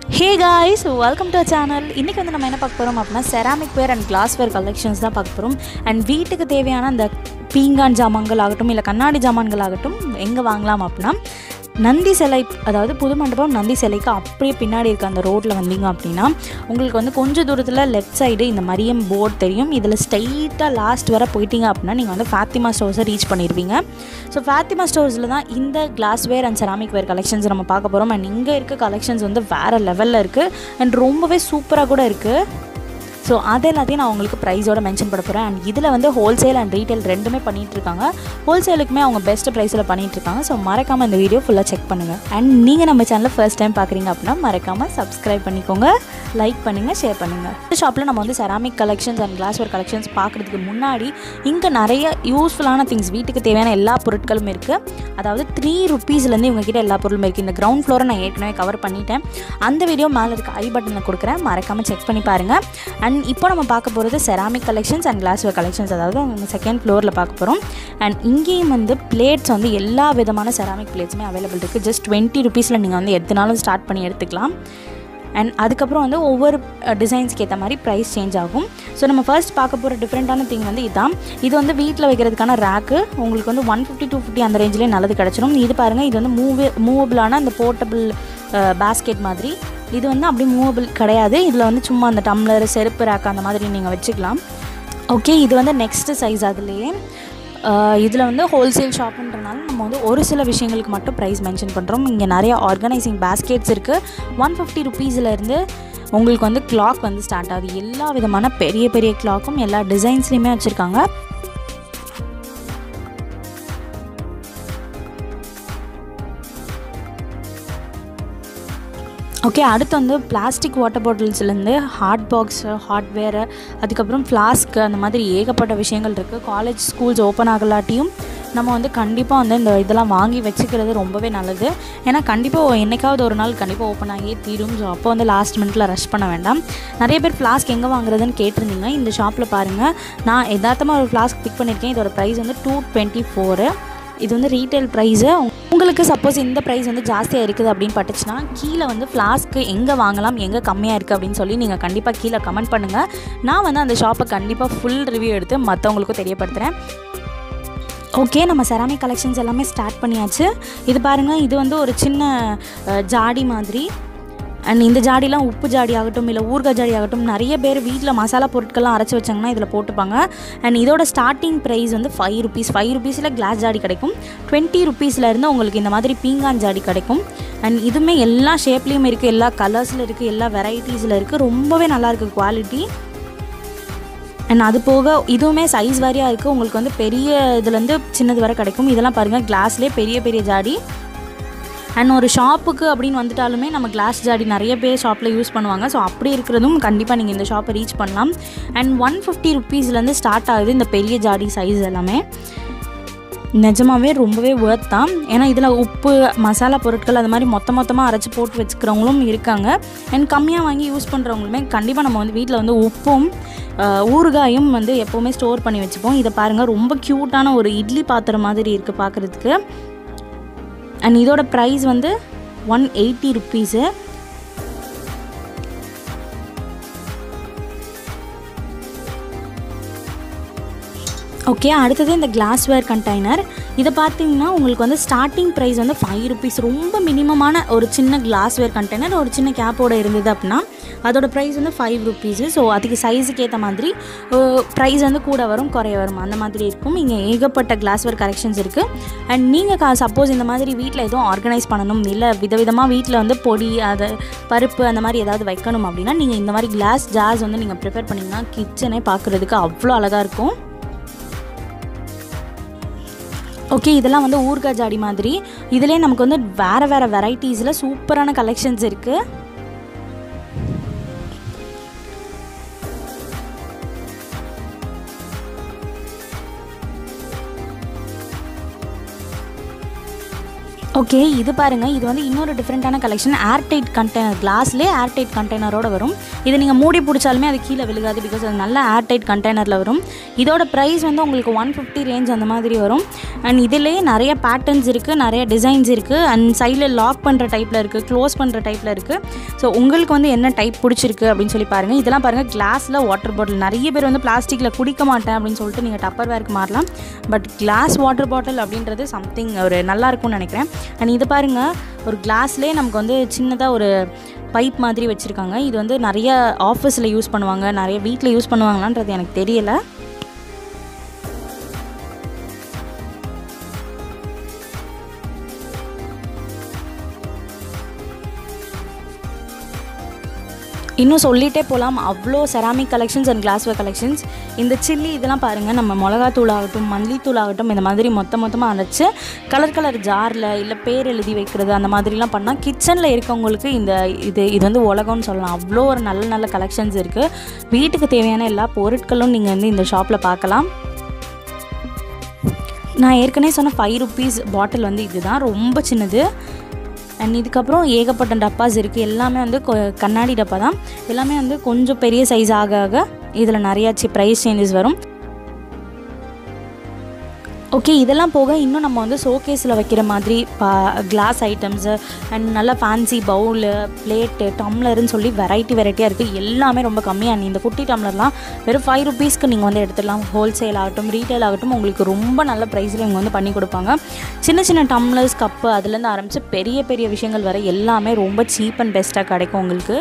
hey guys welcome to channel இன்றைக்கி வந்து நம்ம என்ன பார்க்க போகிறோம் அப்படின்னா ceramic ware and glass ware collections தான் பார்க்க போகிறோம் அண்ட் வீட்டுக்கு தேவையான அந்த பீங்கான் ஜாமான்கள் ஆகட்டும் இல்லை கண்ணாடி ஜாமான்கள் ஆகட்டும் எங்கே வாங்கலாம் அப்படின்னா நந்தி சிலை அதாவது புது மண்டபம் நந்தி சிலைக்கு அப்படியே பின்னாடி இருக்க அந்த ரோட்டில் வந்தீங்க அப்படின்னா உங்களுக்கு வந்து கொஞ்சம் தூரத்தில் லெஃப்ட் சைடு இந்த மரியம் போர்டு தெரியும் இதில் ஸ்ட்ரைட்டாக லாஸ்ட் வர போயிட்டீங்க அப்படின்னா நீங்கள் வந்து ஃபேத்திமா ஸ்டோர்ஸை ரீச் பண்ணிடுவீங்க ஸோ ஃபேத்திமா ஸ்டோர்ஸில் தான் இந்த glass ware and ceramic ware collections நம்ம பார்க்க போகிறோம் அண்ட் இங்கே இருக்க கலெக்ஷன்ஸ் வந்து வேறு லெவலில் இருக்குது அண்ட் ரொம்பவே சூப்பராக கூட இருக்குது ஸோ அது எல்லாத்தையும் நான் உங்களுக்கு ப்ரைஸோட மென்ஷன் பண்ண போகிறேன் அண்ட் இதில் வந்து ஹோல்சேல் அண்ட் ரீட்டைல் ரெண்டுமே பண்ணிகிட்டு இருக்காங்க ஹோல்சேலுக்குமே அவங்க பெஸ்ட் ப்ரைஸில் பண்ணிகிட்டு இருக்காங்க ஸோ மறக்காமல் இந்த வீடியோ ஃபுல்லாக செக் பண்ணுங்கள் அண்ட் நீங்கள் நம்ம சேனலில் ஃபர்ஸ்ட் டைம் பார்க்குறீங்க அப்படின்னா மறக்காமல் சப்ஸ்கிரைப் பண்ணிக்கோங்க லைக் பண்ணுங்கள் ஷேர் பண்ணுங்கள் இந்த ஷாப்பில் நம்ம வந்து ceramic collections and glassware collections பார்க்குறதுக்கு முன்னாடி இங்கே நிறைய யூஸ்ஃபுல்லான திங்ஸ் வீட்டுக்கு தேவையான எல்லா பொருட்களும் இருக்குது அதாவது த்ரீ ருப்பீஸ்லேருந்து இவங்ககிட்ட எல்லா பொருளும் இருக்குது இந்த கிரவுண்ட் ஃப்ளோரை நான் ஏற்கனவே கவர் பண்ணிட்டேன் அந்த வீடியோ மேலே இருக்க ஐ பட்டனில் கொடுக்குறேன் மறக்காமல் செக் பண்ணி பாருங்கள் அண்ட் இப்போ நம்ம பார்க்க போகிறது ceramic collections and glassware collections அதாவது நம்ம செகண்ட் ஃப்ளோரில் பார்க்க போகிறோம் அண்ட் இங்கேயும் வந்து பிளேட்ஸ் வந்து எல்லா விதமான செராமிக் பிளேட்ஸுமே அவைலபிள் இருக்குது ஜஸ்ட் டுவெண்ட்டி ருபீஸில் நீங்கள் வந்து எத்தனாலும் ஸ்டார்ட் பண்ணி எடுத்துக்கலாம் அண்ட் அதுக்கப்புறம் வந்து ஒவ்வொரு டிசைன்ஸ்க்கு ஏற்ற மாதிரி ப்ரைஸ் சேஞ்ச் ஆகும் ஸோ நம்ம ஃபர்ஸ்ட் பார்க்க போகிற டிஃப்ரெண்ட்டான திங் வந்து இதுதான் இது வந்து வீட்டில் வைக்கிறதுக்கான ரேக்கு உங்களுக்கு வந்து ஒன் ஃபிஃப்டி டூ ஃபிஃப்டி அந்த ரேஞ்சிலே நல்லது கிடச்சிரும் இது பாருங்கள் இது வந்து மூவே மூவபிளான அந்த போர்ட்டபிள் பேஸ்கெட் மாதிரி இது வந்து அப்படி மூவபிள் கிடையாது இதில் வந்து சும்மா அந்த டம்ளர் செருப்பு ரேக் அந்த மாதிரி நீங்கள் வச்சுக்கலாம் ஓகே இது வந்து நெக்ஸ்ட்டு சைஸ் அதுலேயே இதில் வந்து ஹோல்சேல் ஷாப்புன்றனால நம்ம வந்து ஒரு சில விஷயங்களுக்கு மட்டும் ப்ரைஸ் மென்ஷன் பண்ணுறோம் இங்கே நிறைய ஆர்கனைசிங் பேஸ்கெட்ஸ் இருக்குது ஒன் ஃபிஃப்டி ருப்பீஸ்லேருந்து உங்களுக்கு வந்து கிளாக் வந்து ஸ்டார்ட் ஆகுது எல்லா விதமான பெரிய பெரிய கிளாக்கும் எல்லா டிசைன்ஸ்லேயுமே வச்சுருக்காங்க ஓகே அடுத்து வந்து பிளாஸ்டிக் வாட்டர் பாட்டில்ஸ்லேருந்து ஹாட் பாக்ஸு ஹார்ட்வேரு அதுக்கப்புறம் ஃப்ளாஸ்க்கு அந்த மாதிரி ஏகப்பட்ட விஷயங்கள் இருக்குது காலேஜ் ஸ்கூல்ஸ் ஓப்பன் ஆகலாட்டியும் நம்ம வந்து கண்டிப்பாக வந்து இந்த இதெல்லாம் வாங்கி வச்சுக்கிறது ரொம்பவே நல்லது ஏன்னா கண்டிப்பாக என்றைக்காவது ஒரு நாள் கண்டிப்பாக ஓப்பன் ஆகியே தீரும் ஸோ அப்போ வந்து லாஸ்ட் மினிட்ல ரஷ் பண்ண வேண்டாம் நிறைய பேர் ஃப்ளாஸ்க் எங்கே வாங்குறதுன்னு கேட்டிருந்தீங்க இந்த ஷாப்பில் பாருங்கள் நான் எதார்த்தமாக ஒரு ஃப்ளாஸ்க் பிக் பண்ணியிருக்கேன் இதோட ப்ரைஸ் வந்து டூ டுவெண்ட்டி ஃபோரு இது வந்து ரீட்டைல் ப்ரைஸு உங்களுக்கு சப்போஸ் இந்த ப்ரைஸ் வந்து ஜாஸ்தியாக இருக்குது அப்படின்னு பட்டுச்சுன்னா கீழே வந்து ஃப்ளாஸ்க்கு எங்கே வாங்கலாம் எங்கே கம்மியாக இருக்குது அப்படின்னு சொல்லி நீங்கள் கண்டிப்பாக கீழே கமெண்ட் பண்ணுங்கள் நான் வந்து அந்த ஷாப்பை கண்டிப்பாக ஃபுல் ரிவ்யூ எடுத்து மற்றவங்களுக்கும் தெரியப்படுத்துகிறேன் ஓகே நம்ம செராமிக் கலெக்ஷன்ஸ் எல்லாமே ஸ்டார்ட் பண்ணியாச்சு இது பாருங்கள் இது வந்து ஒரு சின்ன ஜாடி மாதிரி அண்ட் இந்த ஜாடிலாம் உப்பு ஜாடி ஆகட்டும் இல்லை ஊறுகாய் ஜாடி ஆகட்டும் நிறைய பேர் வீட்டில் மசாலா பொருட்கள்லாம் அரைச்சி வச்சாங்கன்னா இதில் போட்டுப்பாங்க அண்ட் இதோட ஸ்டார்டிங் ப்ரைஸ் வந்து ஃபைவ் ருபீஸ் ஃபைவ் ருபீஸில் கிளாஸ் ஜாடி கிடைக்கும் டுவெண்ட்டி ருபீஸ்லேருந்து உங்களுக்கு இந்த மாதிரி பீங்கான் ஜாடி கிடைக்கும் அண்ட் இதுவுமே எல்லா ஷேப்லேயும் இருக்குது எல்லா கலர்ஸில் இருக்குது எல்லா வெரைட்டிஸில் இருக்குது ரொம்பவே நல்லாயிருக்கு குவாலிட்டி அண்ட் அது போக இதுவுமே சைஸ் வாரியாக இருக்குது உங்களுக்கு வந்து பெரிய இதுலேருந்து சின்னது வரை கிடைக்கும் இதெல்லாம் பாருங்கள் கிளாஸ்லேயே பெரிய பெரிய ஜாடி அண்ட் ஒரு ஷாப்புக்கு அப்படின்னு வந்துட்டாலுமே நம்ம கிளாஸ் ஜாடி நிறைய பேர் ஷாப்பில் யூஸ் பண்ணுவாங்க ஸோ அப்படி இருக்கிறதும் கண்டிப்பாக நீங்கள் இந்த ஷாப்பை ரீச் பண்ணலாம் அண்ட் ஒன் ஃபிஃப்டி ருப்பீஸ்லேருந்து ஸ்டார்ட் ஆகுது இந்த பெரிய ஜாடி சைஸ் எல்லாமே நிஜமாகவே ரொம்பவே ஒர்த் தான் ஏன்னா இதில் உப்பு மசாலா பொருட்கள் அது மாதிரி மொத்த மொத்தமாக அரைச்சி போட்டு வச்சுக்கிறவங்களும் இருக்காங்க அண்ட் கம்மியாக வாங்கி யூஸ் பண்ணுறவங்களுமே கண்டிப்பாக நம்ம வந்து வீட்டில் வந்து உப்பும் ஊறுகாயும் வந்து எப்போவுமே ஸ்டோர் பண்ணி வச்சுப்போம் இதை பாருங்கள் ரொம்ப க்யூட்டான ஒரு இட்லி பாத்திரம் மாதிரி இருக்குது பார்க்குறதுக்கு அண்ட் இதோட ப்ரைஸ் வந்து ஒன் எயிட்டி ருப்பீஸு ஓகே அடுத்தது இந்த கிளாஸ்வேர் கண்டெய்னர் இதை பார்த்தீங்கன்னா உங்களுக்கு வந்து ஸ்டார்டிங் ப்ரைஸ் வந்து ஃபைவ் ருபீஸ் ரொம்ப மினிமமான ஒரு சின்ன கிளாஸ்வேர் கண்டெய்னர் ஒரு சின்ன கேப்போட இருந்தது அப்படின்னா அதோட ப்ரைஸ் வந்து ஃபைவ் ருபீஸு ஸோ அதுக்கு சைஸுக்கு ஏற்ற மாதிரி ப்ரைஸ் வந்து கூட வரும் குறைய வரும் அந்த மாதிரி இருக்கும் இங்கே ஏகப்பட்ட கிளாஸ்வேர் கரெக்ஷன்ஸ் இருக்குது அண்ட் நீங்கள் கா சப்போஸ் இந்த மாதிரி வீட்டில் எதுவும் ஆர்கனைஸ் பண்ணணும் இல்லை விதவிதமாக வீட்டில் வந்து பொடி அது பருப்பு அந்த மாதிரி ஏதாவது வைக்கணும் அப்படின்னா நீங்கள் இந்த மாதிரி கிளாஸ் ஜார்ஸ் வந்து நீங்கள் ப்ரிப்பேர் பண்ணிங்கன்னா கிச்சனே பார்க்குறதுக்கு அவ்வளோ அழகாக இருக்கும் ஓகே இதெல்லாம் வந்து ஊர்காய் ஜாடி மாதிரி இதிலே நமக்கு வந்து வேறு வேறு வெரைட்டிஸில் சூப்பரான கலெக்ஷன்ஸ் இருக்குது ஓகே இது பாருங்கள் இது வந்து இன்னொரு டிஃப்ரெண்ட்டான கலெக்ஷன் ஏர்டைட் கண்டெய்னர் கிளாஸ்லேயே ஏர்டைட் கண்டெய்னரோட வரும் இதை நீங்கள் மூடி பிடிச்சாலுமே அது கீழே விழுகாது பிகாஸ் அது நல்ல ஏர்டைட் கண்டெய்னரில் வரும் இதோட ப்ரைஸ் வந்து உங்களுக்கு ஒன் ஃபிஃப்டி ரேஞ்ச் அந்த மாதிரி வரும் அண்ட் இதிலேயே நிறைய பேட்டர்ன்ஸ் இருக்குது நிறைய டிசைன்ஸ் இருக்குது அண்ட் சைடில் லாக் பண்ணுற டைப்பில் இருக்குது க்ளோஸ் பண்ணுற டைப்பில் இருக்குது ஸோ உங்களுக்கு வந்து என்ன டைப் பிடிச்சிருக்கு அப்படின்னு சொல்லி பாருங்கள் இதெல்லாம் பாருங்கள் கிளாஸில் வாட்டர் பாட்டில் நிறைய பேர் வந்து பிளாஸ்டிக்கில் குடிக்க மாட்டேன் அப்படின்னு சொல்லிட்டு நீங்கள் டப்பர் வேர்க்கு மாறலாம் பட் கிளாஸ் வாட்டர் பாட்டில் அப்படின்றது சம்திங் ஒரு நல்லா இருக்கும்னு நினைக்கிறேன் அண்ட் இது பாருங்கள் ஒரு கிளாஸ்லேயே நமக்கு வந்து சின்னதாக ஒரு பைப் மாதிரி வச்சுருக்காங்க இது வந்து நிறைய ஆஃபீஸில் யூஸ் பண்ணுவாங்க நிறைய வீட்டில் யூஸ் பண்ணுவாங்களான்றது எனக்கு தெரியலை இன்னும் சொல்லிகிட்டே போகலாம் அவ்வளோ ceramic collections and glassware collections இந்த சில்லி இதெல்லாம் பாருங்கள் நம்ம மிளகாத்தூள் ஆகட்டும் மல்லித்தூள் ஆகட்டும் இந்த மாதிரி மொத்த மொத்தமாக அரைச்சி கலர் கலர் ஜாரில் இல்லை பேர் எழுதி வைக்கிறது அந்த மாதிரிலாம் பண்ணால் கிச்சனில் இருக்கவங்களுக்கு இந்த இது இது வந்து உலகம்னு சொல்லலாம் அவ்வளோ ஒரு நல்ல நல்ல கலெக்ஷன்ஸ் இருக்குது வீட்டுக்கு தேவையான எல்லா பொருட்களும் நீங்கள் வந்து இந்த ஷாப்பில் பார்க்கலாம் நான் ஏற்கனவே சொன்ன ஃபைவ் ருப்பீஸ் பாட்டில் வந்து இதுதான் ரொம்ப சின்னது அண்ட் இதுக்கப்புறம் ஏகப்பட்ட டப்பாஸ் இருக்குது எல்லாமே வந்து கொ- கண்ணாடி டப்பா தான் எல்லாமே வந்து கொஞ்சம் பெரிய சைஸ் ஆக ஆக இதில் நிறையாச்சு ப்ரைஸ் சேஞ்சஸ் வரும் ஓகே இதெல்லாம் போக இன்னும் நம்ம வந்து ஷோகேஸில் வைக்கிற மாதிரி பா கிளாஸ் ஐட்டம்ஸு அண்ட் நல்ல ஃபேன்சி பவுலு பிளேட்டு டம்ளர்னு சொல்லி வெரைட்டி வெரைட்டியாக இருக்குது எல்லாமே ரொம்ப கம்மியாக இந்த குட்டி டம்ளர்லாம் வெறும் ஃபைவ் ருபீஸ்க்கு நீங்கள் வந்து எடுத்துடலாம் ஹோல்சேல் ஆகட்டும் ரீட்டைல் ஆகட்டும் உங்களுக்கு ரொம்ப நல்ல ப்ரைஸில் இவங்க வந்து பண்ணி கொடுப்பாங்க சின்ன சின்ன டம்ளர்ஸ் கப்பு அதுலேருந்து ஆரம்பித்து பெரிய பெரிய விஷயங்கள் வரை எல்லாமே ரொம்ப சீப் அண்ட் பெஸ்ட்டாக கிடைக்கும் உங்களுக்கு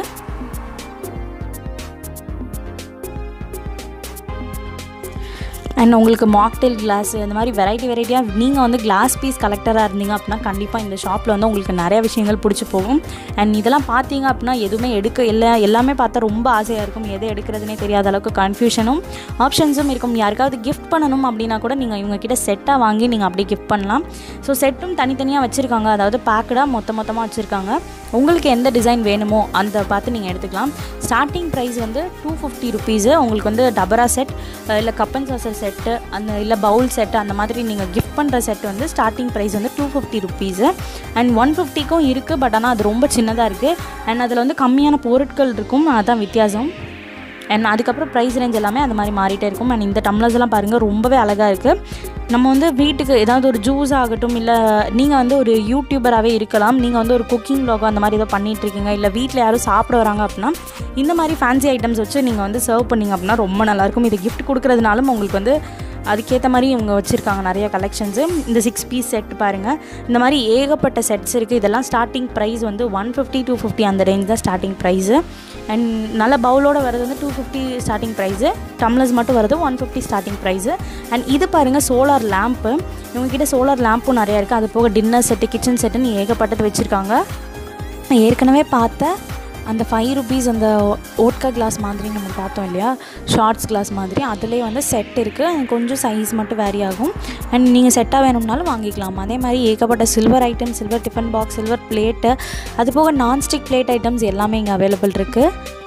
அண்ட் உங்களுக்கு மாக்டெயில் கிளாஸ் இந்த மாதிரி வெரைட்டி வெரைட்டியாக நீங்கள் வந்து கிளாஸ் பீஸ் கலெக்டராக இருந்தீங்க அப்படின்னா கண்டிப்பாக இந்த ஷாப்பில் வந்து உங்களுக்கு நிறைய விஷயங்கள் பிடிச்சி போகும் அண்ட் இதெல்லாம் பார்த்தீங்க அப்படின்னா எதுவுமே எடுக்க எல்லா எல்லாமே பார்த்தா ரொம்ப ஆசையாக இருக்கும் எதை எடுக்கிறதுனே தெரியாத அளவுக்கு கன்ஃபியூஷனும் ஆப்ஷன்ஸும் இருக்கும் யாருக்காவது கிஃப்ட் பண்ணணும் அப்படின்னா கூட நீங்கள் இவங்க கிட்ட செட்டாக வாங்கி நீங்கள் அப்படியே கிஃப்ட் பண்ணலாம் ஸோ செட்டும் தனித்தனியாக வச்சுருக்காங்க அதாவது பேக்கடாக மொத்த மொத்தமாக வச்சுருக்காங்க உங்களுக்கு எந்த டிசைன் வேணுமோ அந்த பார்த்து நீங்கள் எடுத்துக்கலாம் ஸ்டார்டிங் ப்ரைஸ் வந்து டூ ஃபிஃப்டி ருபீஸு உங்களுக்கு வந்து டபரா செட் இல்லை கப்பன் சாசர் செட்டு அந்த இல்லை பவுல் செட்டு அந்த மாதிரி நீங்கள் கிஃப்ட் பண்ணுற செட் வந்து ஸ்டார்டிங் ப்ரைஸ் வந்து two fifty rupees and one ஃபிஃப்டிக்கும் இருக்குது பட் ஆனால் அது ரொம்ப சின்னதாக இருக்குது அண்ட் அதில் வந்து கம்மியான பொருட்கள் இருக்கும் அதான் வித்தியாசம் அண்ட் அதுக்கப்புறம் ப்ரைஸ் ரேஞ்ச் எல்லாமே அந்த மாதிரி மாறிட்டே இருக்கும் அண்ட் இந்த டம்ளர்ஸ் எல்லாம் பாருங்கள் ரொம்பவே அழகாக இருக்குது நம்ம வந்து வீட்டுக்கு ஏதாவது ஒரு ஜூஸ் ஆகட்டும் இல்லை நீங்கள் வந்து ஒரு யூடியூபராகவே இருக்கலாம் நீங்கள் வந்து ஒரு குக்கிங் வ்ளாகோ அந்த மாதிரி ஏதோ பண்ணிட்டு இருக்கீங்க இல்லை வீட்டில் யாரும் சாப்பிட வராங்க அப்படின்னா இந்த மாதிரி ஃபேன்சி ஐட்டம்ஸ் வச்சு நீங்கள் வந்து சர்வ் பண்ணீங்க அப்படின்னா ரொம்ப நல்லாயிருக்கும் இது கிஃப்ட் கொடுக்குறதுனாலும் உங்களுக்கு வந்து அதுக்கேற்ற மாதிரி இவங்க வச்சுருக்காங்க நிறைய கலெக்ஷன்ஸு இந்த சிக்ஸ் பீஸ் செட் பாருங்கள் இந்த மாதிரி ஏகப்பட்ட செட்ஸ் இருக்குது இதெல்லாம் ஸ்டார்டிங் ப்ரைஸ் வந்து ஒன் ஃபிஃப்டி டூ ஃபிஃப்டி அந்த ரேஞ்ச் தான் ஸ்டார்டிங் ப்ரைஸு அண்ட் நல்ல பவுலோட வரது வந்து two fifty starting price tumblers மட்டும் வரது one fifty starting price and இது பாருங்கள் சோலார் லேம்ப்பு இவங்ககிட்ட சோலார் லேம்பும் நிறையா இருக்குது அது போக டின்னர் செட்டு கிச்சன் செட்டுன்னு ஏகப்பட்டது வச்சுருக்காங்க நான் ஏற்கனவே பார்த்த அந்த ஃபைவ் ருபீஸ் அந்த ஓட்கா கிளாஸ் மாதிரி நம்ம பார்த்தோம் இல்லையா ஷார்ட்ஸ் கிளாஸ் மாதிரி அதுலேயே வந்து செட் இருக்குது கொஞ்சம் சைஸ் மட்டும் வேரி ஆகும் அண்ட் நீங்கள் செட்டாக வேணும்னாலும் வாங்கிக்கலாம் அதே மாதிரி ஏகப்பட்ட silver item silver tiffin box silver plate அது போக நான்ஸ்டிக் பிளேட் ஐட்டம்ஸ் எல்லாமே இங்கே அவைலபிள் இருக்குது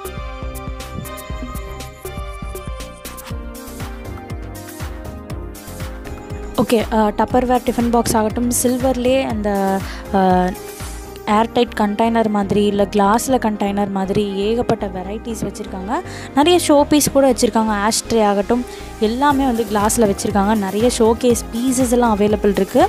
ஓகே டப்பர்வேர் டிஃபன் பாக்ஸ் ஆகட்டும் சில்வர்லேயே அந்த ஏர்டைட் கண்டெய்னர் மாதிரி இல்லை கிளாஸில் கண்டெய்னர் மாதிரி ஏகப்பட்ட வெரைட்டிஸ் வச்சுருக்காங்க நிறைய ஷோ பீஸ் கூட வச்சுருக்காங்க ஆஷ்ட்ரே ஆகட்டும் எல்லாமே வந்து கிளாஸில் வச்சுருக்காங்க நிறைய ஷோ கேஸ் பீசஸ் எல்லாம் அவைலபிள் இருக்குது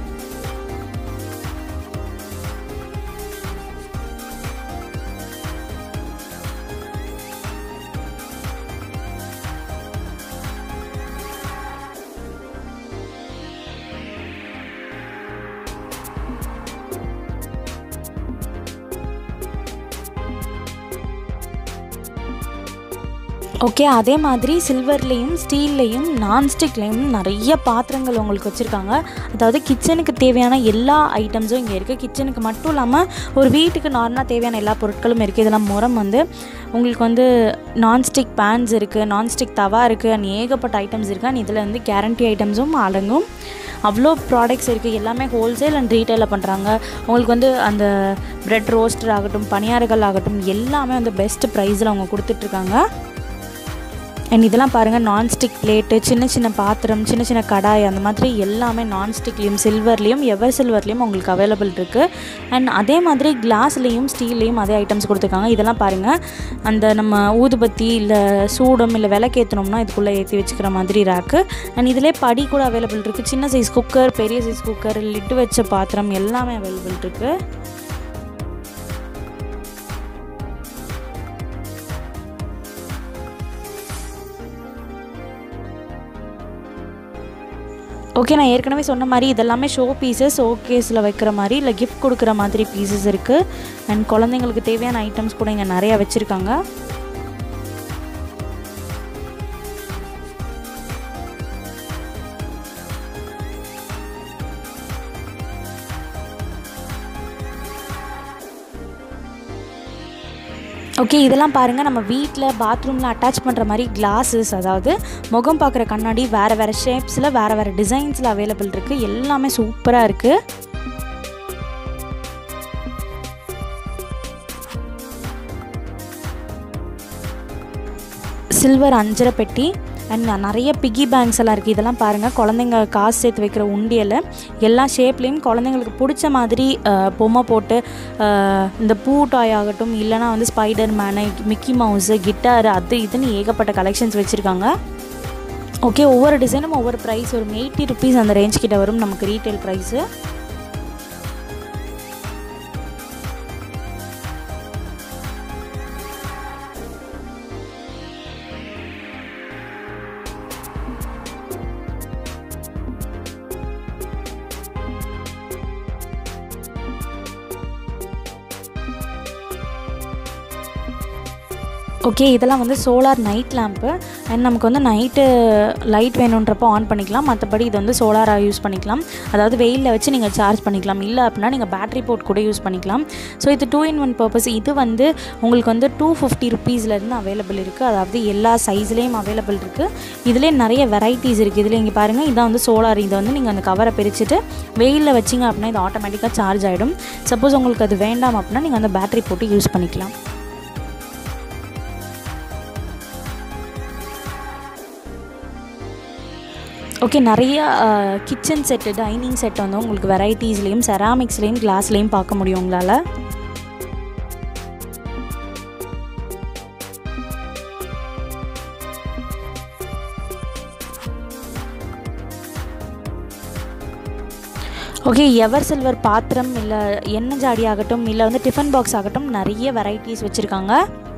ஓகே அதே மாதிரி சில்வர்லேயும் ஸ்டீல்லையும் நான்ஸ்டிக்லேயும் நிறைய பாத்திரங்கள் உங்களுக்கு வச்சுருக்காங்க அதாவது கிச்சனுக்கு தேவையான எல்லா ஐட்டம்ஸும் இங்கே இருக்குது கிச்சனுக்கு மட்டும் இல்லாமல் ஒரு வீட்டுக்கு நார்மலாக தேவையான எல்லா பொருட்களும் இருக்குது இதெல்லாம் முறம் வந்து உங்களுக்கு வந்து நான்ஸ்டிக் பேன்ஸ் இருக்குது நான்ஸ்டிக் தவா இருக்குது அண்ட் ஏகப்பட்ட ஐட்டம்ஸ் இருக்குது அண்ட் இதில் வந்து கேரண்டி ஐட்டம்ஸும் அடங்கும் அவ்வளோ ப்ராடக்ட்ஸ் இருக்குது எல்லாமே ஹோல்சேல் அண்ட் ரீட்டைலில் பண்ணுறாங்க உங்களுக்கு வந்து அந்த பிரெட் ரோஸ்டர் ஆகட்டும் பணியாரங்கள் ஆகட்டும் எல்லாமே வந்து பெஸ்ட் ப்ரைஸில் அவங்க கொடுத்துட்ருக்காங்க அண்ட் இதெல்லாம் பாருங்கள் நான்ஸ்டிக் பிளேட்டு சின்ன சின்ன பாத்திரம் சின்ன சின்ன கடாய் அந்த மாதிரி எல்லாமே நான்ஸ்டிக்லேயும் சில்வர்லேயும் எவர் சில்வர்லேயும் உங்களுக்கு அவைலபிள் இருக்குது அண்ட் அதே மாதிரி கிளாஸ்லேயும் ஸ்டீல்லையும் அதே ஐட்டம்ஸ் கொடுத்துருக்காங்க இதெல்லாம் பாருங்கள் அந்த நம்ம ஊதுபத்தி இல்லை சூடம் இல்லை விளக்கேற்றணும்னா இதுக்குள்ளே ஏற்றி வச்சுக்கிற மாதிரி ரேக்கு அண்ட் இதிலே படி கூட அவைலபிள் இருக்குது சின்ன சைஸ் குக்கர் பெரிய சைஸ் குக்கர் லிட்டு வச்ச பாத்திரம் எல்லாமே அவைலபிள் இருக்குது ஓகே நான் ஏற்கனவே சொன்ன மாதிரி இதெல்லாமே ஷோ பீசஸ் ஷோகேஸில் வைக்கிற மாதிரி இல்லை கிஃப்ட் கொடுக்குற மாதிரி பீசஸ் இருக்குது அண்ட் குழந்தைங்களுக்கு தேவையான ஐட்டம்ஸ் கூட இங்கே நிறையா வச்சுருக்காங்க ஓகே இதெல்லாம் பாருங்கள் நம்ம வீட்டில் பாத்ரூமில் அட்டாச் பண்ணுற மாதிரி கிளாஸஸ் அதாவது முகம் பார்க்குற கண்ணாடி வேறு வேறு ஷேப்ஸில் வேறு வேறு டிசைன்ஸில் அவைலபிள் இருக்குது எல்லாமே சூப்பராக இருக்குது சில்வர் அஞ்சரை பெட்டி அண்ட் நிறைய பிக்கி பேங்க்ஸ் எல்லாம் இருக்குது இதெல்லாம் பாருங்கள் குழந்தைங்க காசு சேர்த்து வைக்கிற உண்டியல் எல்லா ஷேப்லேயும் குழந்தைங்களுக்கு பிடிச்ச மாதிரி அஹ், பொம்மை போட்டு அஹ், இந்த பூ டாய் ஆகட்டும் இல்லைனா வந்து Spider Man Mickey Mouse guitar அது இதுன்னு ஏகப்பட்ட கலெக்ஷன்ஸ் வச்சுருக்காங்க ஓகே ஒவ்வொரு டிசைனும் ஒவ்வொரு ப்ரைஸ் வரும் எயிட்டி ருபீஸ் அந்த ரேஞ்ச் கிட்ட வரும் நமக்கு ரீட்டைல் ப்ரைஸு ஓகே இதெல்லாம் வந்து சோலார் நைட் லேம்ப்பு அண்ட் நமக்கு வந்து நைட்டு லைட் வேணுன்றப்போ ஆன் பண்ணிக்கலாம் மற்றபடி இது வந்து சோலாராக யூஸ் பண்ணிக்கலாம் அதாவது வெயிலில் வச்சு நீங்கள் சார்ஜ் பண்ணிக்கலாம் இல்லை அப்படின்னா நீங்கள் பேட்டரி போட் கூட யூஸ் பண்ணிக்கலாம் ஸோ இது டூ இன் ஒன் பர்பஸ் இது வந்து உங்களுக்கு வந்து டூ ஃபிஃப்டி ருப்பீஸ்லேருந்து அவைலபிள் இருக்குது அதாவது எல்லா சைஸ்லேயும் அவைலபிள் இருக்குது இதுலேயே நிறைய வெரைட்டிஸ் இருக்குது இதில் இங்கே பாருங்கள் இதான் வந்து சோலார் இதை வந்து நீங்கள் அந்த கவரை பிரிச்சுட்டு வெயிலில் வச்சிங்க அப்படின்னா இது ஆட்டோமேட்டிக்காக சார்ஜ் ஆகிடும் சப்போஸ் உங்களுக்கு அது வேண்டாம் அப்படின்னா நீங்கள் அந்த பேட்டரி போட்டு யூஸ் பண்ணிக்கலாம் ஓகே நிறைய கிச்சன் செட்டு டைனிங் செட் வந்து உங்களுக்கு வெரைட்டிஸ்லேயும் செராமிக்ஸ்லேயும் கிளாஸ்லேயும் பார்க்க முடியும் உங்களால் ஓகே எவர் சில்வர் பாத்திரம் இல்லை எண்ணெய் ஜாடி ஆகட்டும் இல்லை வந்து டிஃபன் பாக்ஸ் ஆகட்டும் நிறைய வெரைட்டிஸ் வச்சுருக்காங்க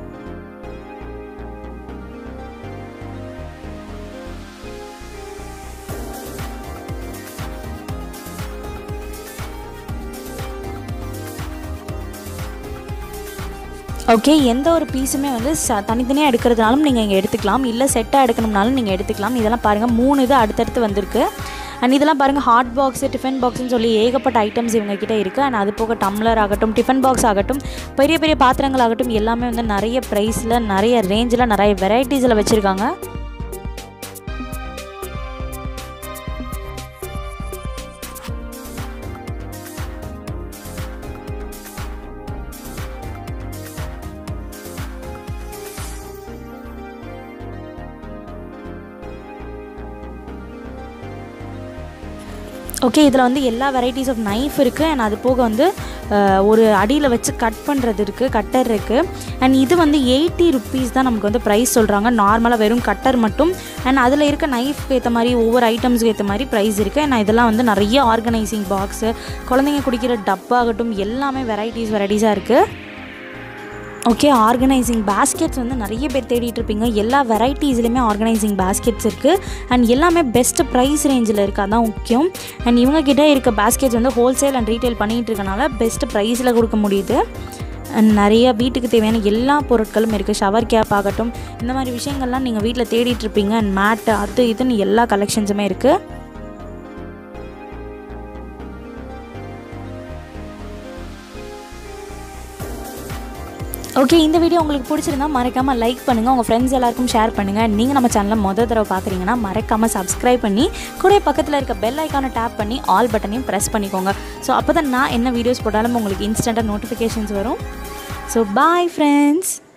ஓகே எந்த ஒரு பீஸுமே வந்து ச தனித்தனியாக எடுக்கிறதுனாலும் நீங்கள் இங்கே எடுத்துக்கலாம் இல்லை செட்டாக எடுக்கணும்னாலும் நீங்கள் எடுத்துக்கலாம் இதெல்லாம் பாருங்கள் மூணு இது அடுத்தடுத்து வந்திருக்கு அண்ட் இதெல்லாம் பாருங்கள் ஹாட் பாக்ஸு டிஃபன் பாக்ஸ்னு சொல்லி ஏகப்பட்ட ஐட்டம்ஸ் இவங்க கிட்ட இருக்குது அண்ட் அது போக டம்ளர் ஆகட்டும் டிஃபன் பாக்ஸ் ஆகட்டும் பெரிய பெரிய பாத்திரங்கள் ஆகட்டும் எல்லாமே வந்து நிறைய ப்ரைஸில் நிறைய ரேஞ்சில் நிறைய வெரைட்டிஸில் வச்சுருக்காங்க ஓகே இதில் வந்து எல்லா வெரைட்டிஸ் ஆஃப் நைஃப் இருக்குது அண்ட் அது போக வந்து அஹ், ஒரு அடியில் வச்சு கட் பண்ணுறது இருக்குது கட்டர் இருக்குது அண்ட் இது வந்து எயிட்டி ருப்பீஸ் தான் நமக்கு வந்து ப்ரைஸ் சொல்கிறாங்க நார்மலாக வெறும் கட்டர் மட்டும் அண்ட் அதில் இருக்க நைஃப்க்கு ஏற்ற மாதிரி ஒவ்வொரு ஐட்டம்ஸ்க்கு ஏற்ற மாதிரி ப்ரைஸ் இருக்குது அண்ட் இதெல்லாம் வந்து நிறைய ஆர்கனைசிங் பாக்ஸு குழந்தைங்க குடிக்கிற டப்பாகட்டும் எல்லாமே வெரைட்டிஸ் வெரைட்டிஸாக இருக்குது ஓகே ஆர்கனைசிங் பேஸ்கெட்ஸ் வந்து நிறைய பேர் தேடிட்டு இருப்பீங்க எல்லா வெரைட்டிஸ்லையுமே ஆர்கனைசிங் பேஸ்கெட்ஸ் இருக்குது அண்ட் எல்லாமே பெஸ்ட் ப்ரைஸ் ரேஞ்சில் இருக்குது அதான் முக்கியம் அண்ட் இவங்க கிட்ட இருக்க பேஸ்கெட்ஸ் வந்து ஹோல்சேல் அண்ட் ரீட்டைல் பண்ணிகிட்டு இருக்கனால பெஸ்ட் ப்ரைஸில் கொடுக்க முடியுது அண்ட் நிறைய வீட்டுக்கு தேவையான எல்லா பொருட்களும் இருக்குது ஷவர் கேப் ஆகட்டும் இந்த மாதிரி விஷயங்கள்லாம் நீங்கள் வீட்டில் தேடிட்டு இருப்பீங்க அண்ட் மேட்டு அது இதுன்னு எல்லா கலெக்ஷன்ஸுமே இருக்குது ஓகே இந்த வீடியோ உங்களுக்கு பிடிச்சிருந்தா மறக்காமல் லைக் பண்ணுங்கள் உங்கள் ஃப்ரெண்ட்ஸ் எல்லாருக்கும் ஷேர் பண்ணுங்கள் நீங்கள் நம்ம சேனலை மொதல் தடவை பார்க்குறீங்கன்னா மறக்காமல் சப்ஸ்கிரைப் பண்ணி கூட பக்கத்தில் இருக்க பெல் ஐக்கானை டேப் பண்ணி ஆல் பட்டனையும் ப்ரெஸ் பண்ணிக்கோங்க ஸோ அப்போ தான் நான் என்ன வீடியோஸ் போட்டாலும் உங்களுக்கு இன்ஸ்டண்ட்டாக நோட்டிஃபிகேஷன்ஸ் வரும் ஸோ பாய் ஃப்ரெண்ட்ஸ்